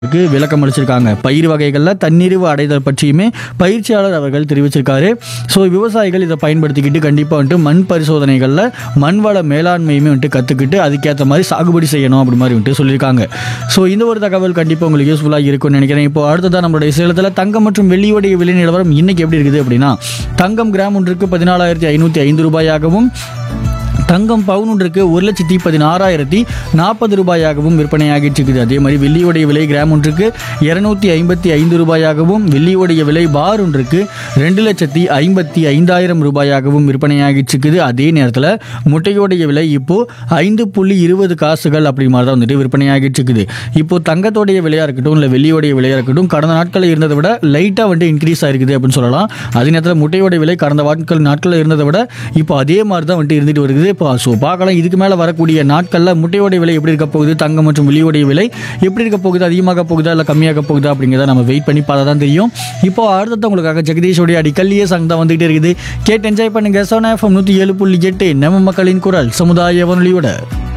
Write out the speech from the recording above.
க்கு விளக்கம் அளிச்சிருக்காங்க பயிர் வகைகளில் தன்னிறைவு அடைதல் பற்றியுமே பயிற்சியாளர் அவர்கள் தெரிவிச்சிருக்காரு ஸோ விவசாயிகள் இதை பயன்படுத்திக்கிட்டு கண்டிப்பாக வந்துட்டு மண் பரிசோதனைகளில் மண் வள மேலாண்மையுமே வந்துட்டு கற்றுக்கிட்டு அதுக்கேற்ற மாதிரி சாகுபடி செய்யணும் அப்படி மாதிரி வந்துட்டு சொல்லியிருக்காங்க ஸோ இந்த ஒரு தகவல் கண்டிப்பாக உங்களுக்கு யூஸ்ஃபுல்லாக இருக்கும்னு நினைக்கிறேன் இப்போ அடுத்ததான் நம்மளுடைய சேலத்தில் தங்கம் மற்றும் வெள்ளியோடைய விலை நிலவரம் இன்னைக்கு எப்படி இருக்குது அப்படின்னா தங்கம் கிராம் ஒன்றுக்கு பதினாலாயிரத்தி ஐநூற்றி ஐந்து ரூபாயாகவும் தங்கம் பவுன் ஒன்றுக்கு ஒரு லட்சத்தி பதினாறாயிரத்தி நாற்பது ரூபாயாகவும் விற்பனையாகிட்டு இருக்குது அதே மாதிரி வெள்ளியோடைய விலை கிராம் ஒன்றுக்கு இருநூத்தி ஐம்பத்தி ஐந்து ரூபாயாகவும் வெள்ளியோடைய விலை பார் ஒன்றுக்கு ரெண்டு லட்சத்தி ஐம்பத்தி ஐந்தாயிரம் ரூபாயாகவும் விற்பனையாகிட்டு இருக்குது அதே நேரத்தில் முட்டையோடைய விலை இப்போ ஐந்து புள்ளி இருபது காசுகள் அப்படி மாதிரி தான் வந்துட்டு விற்பனையாகிட்டு இருக்குது இப்போ தங்கத்தோடைய விலையாக இருக்கட்டும் இல்லை வெள்ளியோடைய விலையாக இருக்கட்டும் கடந்த நாட்களில் இருந்ததை விட லைட்டாக வந்துட்டு இன்க்ரீஸ் ஆயிருக்குது அப்படின்னு சொல்லலாம் அதே நேரத்தில் முட்டையோட விலை கடந்த வாட்கள் நாட்களில் இருந்ததை விட இப்போ அதே மாதிரி தான் வந்துட்டு இருந்துட்டு வருது இப்போ ஸோ பார்க்கலாம் இதுக்கு மேலே வரக்கூடிய நாட்களில் முட்டையோடைய விலை எப்படி இருக்க போகுது தங்கம் மற்றும் வெள்ளியோடைய விலை எப்படி இருக்க போகுது அதிகமாக போகுதா இல்லை கம்மியாக போகுதா அப்படிங்கிறத நம்ம வெயிட் பண்ணி பார்த்தா தான் தெரியும் இப்போ அடுத்தது உங்களுக்காக ஜெகதீஷோடைய அடிக்கல்லியே சாங் தான் வந்துகிட்டே இருக்குது கேட்டு என்ஜாய் பண்ணுங்க சோனா எஃப்எம் நூற்றி ஏழு புள்ளி எட்டு நம்ம மக்களின் குரல் சமுதாய வானொலியோட